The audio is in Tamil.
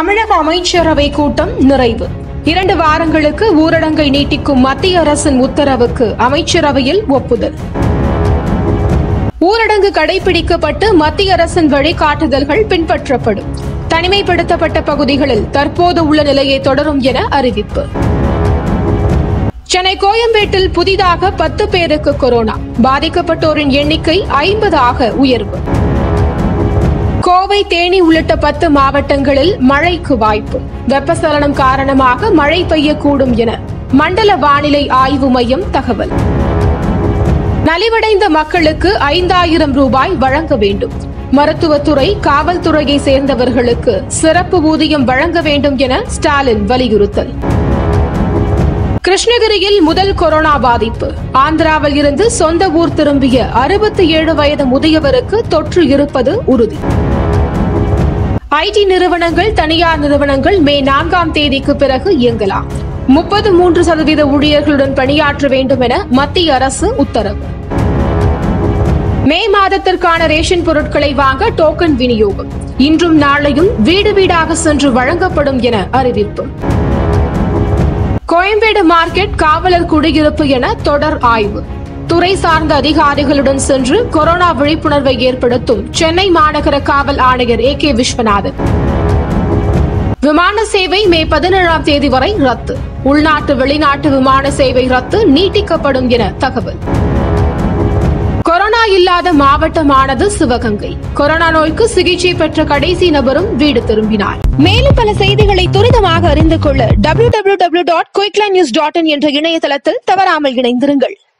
தமிழக அமைச்சரவை கூட்டம் நிறைவு இரண்டு வாரங்களுக்கு ஊரடங்கை நீட்டிக்கும் மத்திய அரசின் உத்தரவுக்கு அமைச்சரவையில் ஒப்புதல் ஊரடங்கு கடைபிடிக்கப்பட்டு மத்திய அரசின் வழிகாட்டுதல்கள் பின்பற்றப்படும் தனிமைப்படுத்தப்பட்ட பகுதிகளில் தற்போது உள்ள நிலையை தொடரும் என அறிவிப்பு சென்னை கோயம்பேட்டில் புதிதாக பத்து பேருக்கு கொரோனா பாதிக்கப்பட்டோரின் எண்ணிக்கை ஐம்பதாக உயர்வு கோவை தேனி உள்ளிட்ட பத்து மாவட்டங்களில் மழைக்கு வாய்ப்பு வெப்பசலனம் காரணமாக மழை பெய்யக்கூடும் என மண்டல வானிலை ஆய்வு மையம் தகவல் நலிவடைந்த மக்களுக்கு ஐந்தாயிரம் ரூபாய் வழங்க வேண்டும் மருத்துவத்துறை காவல்துறையை சேர்ந்தவர்களுக்கு சிறப்பு ஊதியம் வழங்க வேண்டும் என ஸ்டாலின் வலியுறுத்தல் கிருஷ்ணகிரியில் முதல் கொரோனா பாதிப்பு ஆந்திராவில் இருந்து சொந்த ஊர் திரும்பிய அறுபத்தி ஏழு வயது முதியவருக்கு தொற்று இருப்பது உறுதி ஐடி நிறுவனங்கள் தனியார் நிறுவனங்கள் மே நான்காம் தேதிக்கு பிறகு இயங்கலாம் முப்பது மூன்று சதவீத ஊழியர்களுடன் பணியாற்ற வேண்டும் என மத்திய அரசு உத்தரவு மே மாதத்திற்கான ரேஷன் பொருட்களை வாங்க டோக்கன் விநியோகம் இன்றும் நாளையும் வீடு வீடாக சென்று வழங்கப்படும் என அறிவிப்பு கோயம்பேடு மார்க்கெட் காவலர் குடியிருப்பு என தொடர் ஆய்வு துறை சார்ந்த அதிகாரிகளுடன் சென்று கொரோனா விழிப்புணர்வை ஏற்படுத்தும் சென்னை மாநகர காவல் ஆணையர் ஏ கே விஸ்வநாதன் விமான சேவை மே பதினேழாம் தேதி வரை ரத்து உள்நாட்டு வெளிநாட்டு விமான சேவை ரத்து நீட்டிக்கப்படும் என தகவல் கொரோனா இல்லாத மாவட்டமானது சிவகங்கை கொரோனா நோய்க்கு சிகிச்சை பெற்ற கடைசி நபரும் வீடு திரும்பினார் மேலும் பல செய்திகளை துரிதமாக அறிந்து கொள்ள W W W dot quickline news dot in என்ற இணையதளத்தில் தவறாமல் இணைந்திருங்கள்